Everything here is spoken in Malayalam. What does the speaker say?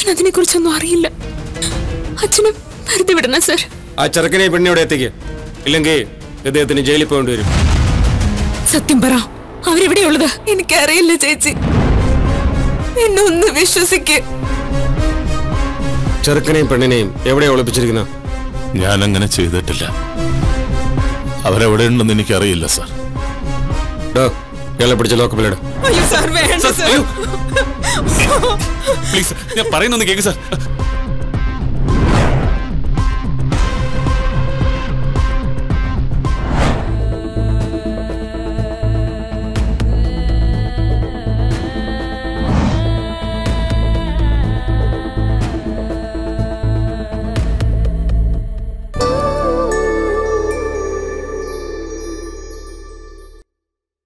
അച്ഛൻ അതിനെ കുറിച്ചൊന്നും അറിയില്ല അച്ഛനെ വെറുതെ വിടണം സർ ആ ചെറുക്കനെ പെണ്ണെ ഇവിടെ എത്തിക്ക് ഇല്ലെങ്കിൽ ഇദ്ദേഹത്തിന് ജയിലിൽ പോകേണ്ടി വരും സത്യം പറ അവരെവിടെയുള്ളത് എനിക്കറിയില്ല ചേച്ചി എന്നെ ഒന്ന് വിശ്വസിക്ക് ചെറുക്കനെയും പെണ്ണിനെയും എവിടെ ഒളിപ്പിച്ചിരിക്കുന്ന ഞാൻ അങ്ങനെ ചെയ്തിട്ടില്ല അവരെവിടെ ഉണ്ടെന്ന് എനിക്കറിയില്ല സാർ ഡോ ഇയാളെ പിടിച്ച ലോക്കപ്പിലിട അയ്യോ സാർ വേണ്ട സാർ പ്ലീസ് ഞാൻ പറയുന്നൊന്ന് കേക്ക് സാർ